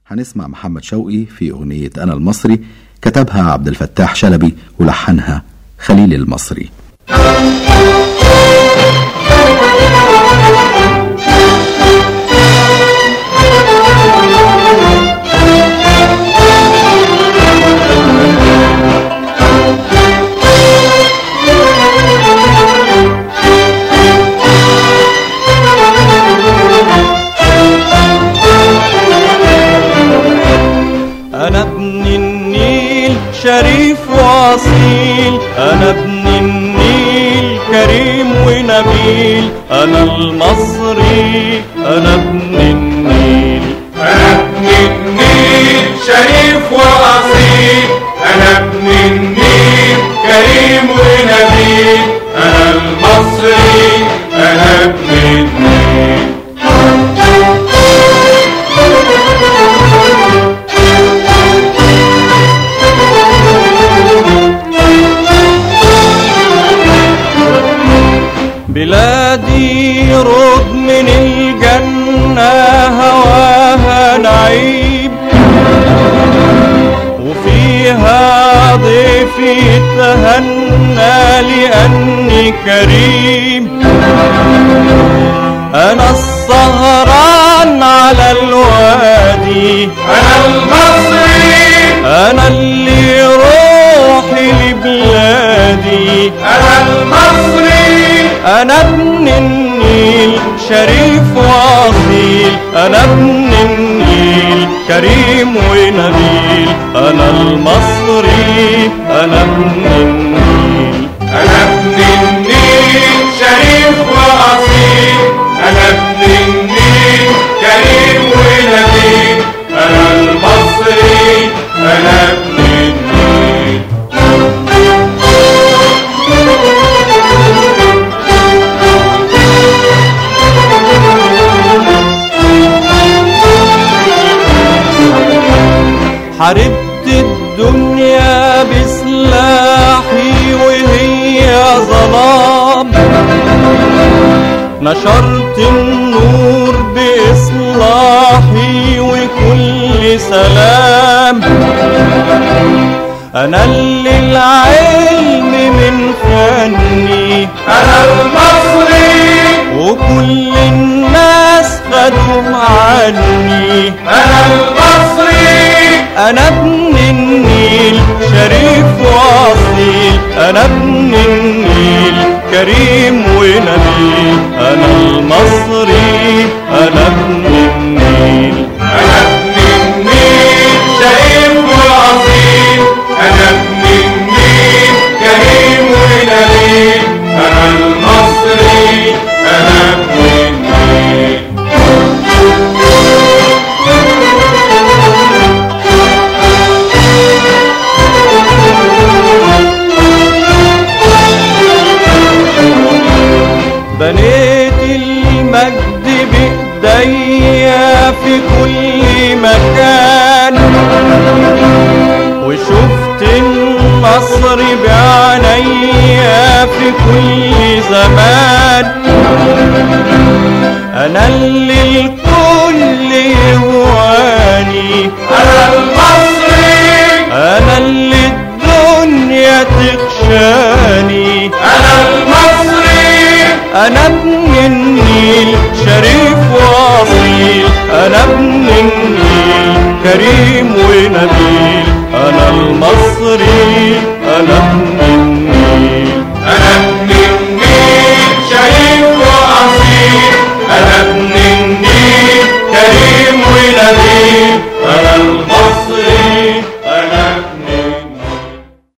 هنسمع محمد شوقي في أغنية أنا المصري كتبها عبد الفتاح شلبي ولحنها خليل المصري أنا ابن النيل شريف وأصيل أنا ابن النيل كريم ونبيل أنا المصري أنا ابن النيل أنا ابن النيل شريف وأصيل أنا ابن النيل كريم ونبيل أنا المصري أنا ابن النيل بلادي رد من الجنة هواها نعيم وفيها ضيفي يتهنى لأني كريم أنا السهران على الوادي أنا المصري أنا اللي روحي لبلادي أنا المصري أنا ابن النيل شريف وأصيل أنا ابن النيل كريم ونبيل أنا المصري أنا ابن النيل أنا ابن النيل شريف وأصيل أنا ابن النيل كريم ونبيل أنا المصري أنا ابن النيل حاربت الدنيا بسلاحي وهي ظلام نشرت النور بإصلاحي وكل سلام أنا اللي العلم من فني أنا المصري وكل الناس خدوا عني أنا المصري أنا ابن النيل شريف وأصيل أنا ابن النيل كريم ونبيل أنا المصري أنا ابن النيل أنا ابن النيل شريف وأصيل أنا ابن النيل كريم ونبيل أنا المصري أنا ابن النيل بنيت المجد بإيديا في كل مكان وشفت النصر بعينيا في كل زمان أنا اللي الكل يهواني أنا المصري أنا اللي الدنيا تخشاني أنا المصري أنا ابن النيل شريف وأصيل أنا ابن النيل كريم ونبيل أنا المصري أنا ابن